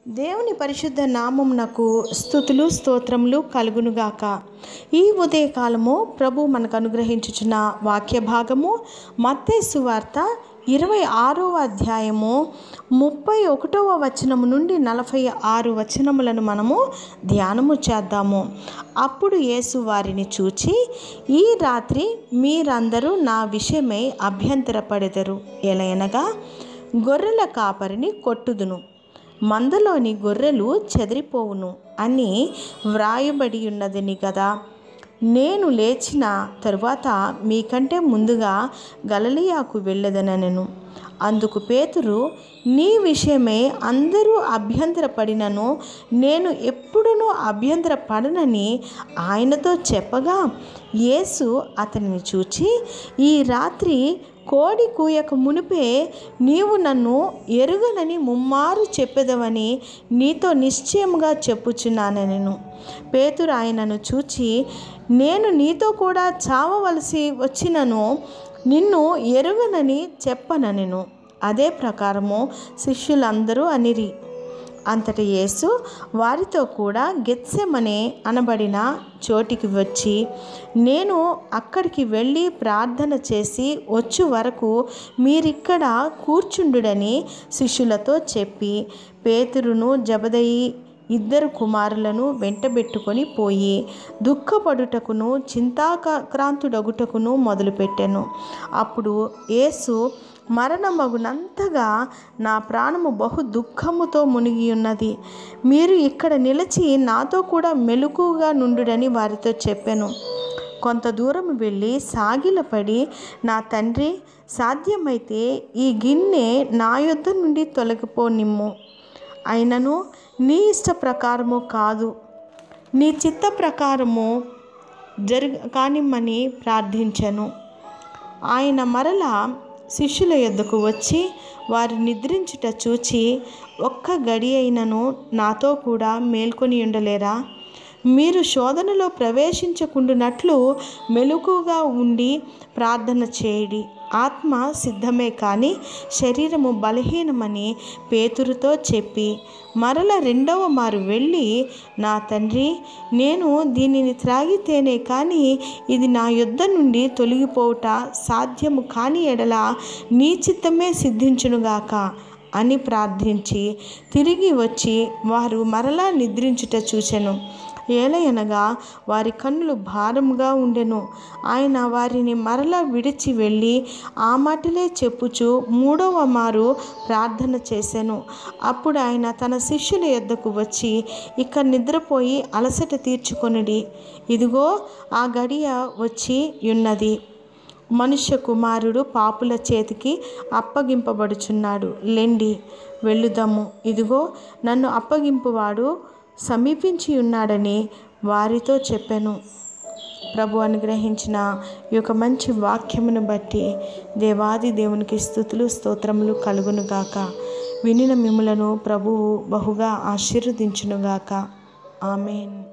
దేవుని పరిశుద్ధ నామమునకు స్థుతులు స్తోత్రములు కలుగునుగాక ఈ ఉదయకాలము ప్రభు మనకు అనుగ్రహించుచున్న వాక్య భాగము మత్తేసు వార్త ఇరవై ఆరవ అధ్యాయము ముప్పై ఒకటవ వచనము నుండి నలభై ఆరు వచనములను మనము ధ్యానము చేద్దాము అప్పుడు యేసు వారిని చూచి ఈ రాత్రి మీరందరూ నా విషయమై అభ్యంతరపడెదరు ఎలయనగా గొర్రెల కాపరిని కొట్టుదును మందలోని గొర్రెలు చెదిరిపోవును అని వ్రాయబడి ఉన్నదని కదా నేను లేచిన తరువాత మీకంటే ముందుగా గలలియాకు వెళ్ళదనను అందుకు పేతురు నీ విషయమే అందరూ అభ్యంతరపడినను నేను ఎప్పుడునూ అభ్యంతరపడనని ఆయనతో చెప్పగా యేసు అతనిని చూచి ఈ రాత్రి కోడి కూయక మునిపే నీవు నన్ను ఎరుగనని ముమ్మారు చెప్పెదవని నీతో నిశ్చయముగా చెప్పుచున్నాను నేను పేతురు ఆయనను చూచి నేను నీతో కూడా చావవలసి వచ్చినను నిన్ను ఎరుగనని చెప్పననెను అదే ప్రకారము శిష్యులందరూ అనిరి అంతటి యేసు వారితో కూడా గెత్సెమనే అనబడిన చోటికి వచ్చి నేను అక్కడికి వెళ్ళి ప్రార్థన చేసి వచ్చు వరకు మీరిక్కడ కూర్చుండుడని శిష్యులతో చెప్పి పేతురును జబదయి ఇద్దరు కుమారులను వెంటబెట్టుకొని పోయి దుఃఖపడుటకును చింతాక్రాంతుడగుటకును మొదలుపెట్టెను అప్పుడు యేసు మరణమగునంతగా నా ప్రాణము బహు దుఃఖముతో మునిగి ఉన్నది మీరు ఇక్కడ నిలిచి నాతో కూడా మెలకుగా నుండుడని వారితో చెప్పాను కొంత దూరం వెళ్ళి సాగిలపడి నా తండ్రి సాధ్యమైతే ఈ గిన్నె నా యొద్ద నుండి తొలగిపోనిమ్ము అయినను నీ ఇష్ట ప్రకారము కాదు నీ చిత్త ప్రకారము జరుగ కానిమ్మని ప్రార్థించను ఆయన మరల శిష్యుల యొద్దకు వచ్చి వారు నిద్రించుట చూచి ఒక్క గడి అయినను నాతో కూడా మేల్కొని ఉండలేరా మీరు శోధనలో ప్రవేశించకుండునట్లు మెలకుగా ఉండి ప్రార్థన చేయడి ఆత్మ సిద్ధమే కానీ శరీరము బలహీనమని పేతురుతో చెప్పి మరల రెండవ మారు వెళ్ళి నా తండ్రి నేను దీనిని త్రాగితేనే కానీ ఇది నా యుద్ధ నుండి తొలగిపోవుట సాధ్యము కాని ఎడల నీ చిత్తమే సిద్ధించునుగాక అని ప్రార్థించి తిరిగి వచ్చి వారు మరలా నిద్రించుట చూచెను ఏలయనగా వారి కన్నులు భారముగా ఉండెను ఆయన వారిని మరలా విడిచి వెళ్ళి ఆ మాటలే చెప్పుచు మూడవ మారు ప్రార్థన చేశాను అప్పుడు ఆయన తన శిష్యుల యొద్దకు వచ్చి ఇక నిద్రపోయి అలసట తీర్చుకొనిడి ఇదిగో ఆ గడియ వచ్చి ఉన్నది మనుష్య కుమారుడు పాపుల చేతికి అప్పగింపబడుచున్నాడు లెండి వెళ్ళుదము ఇదిగో నన్ను అప్పగింపువాడు సమీపించి ఉన్నాడని వారితో చెప్పాను ప్రభు అనుగ్రహించిన ఈ యొక్క మంచి వాక్యమును బట్టి దేవాది దేవునికి స్థుతులు స్తోత్రములు కలుగునుగాక వినిన మిములను ప్రభువు బహుగా ఆశీర్వదించునుగాక ఆమెన్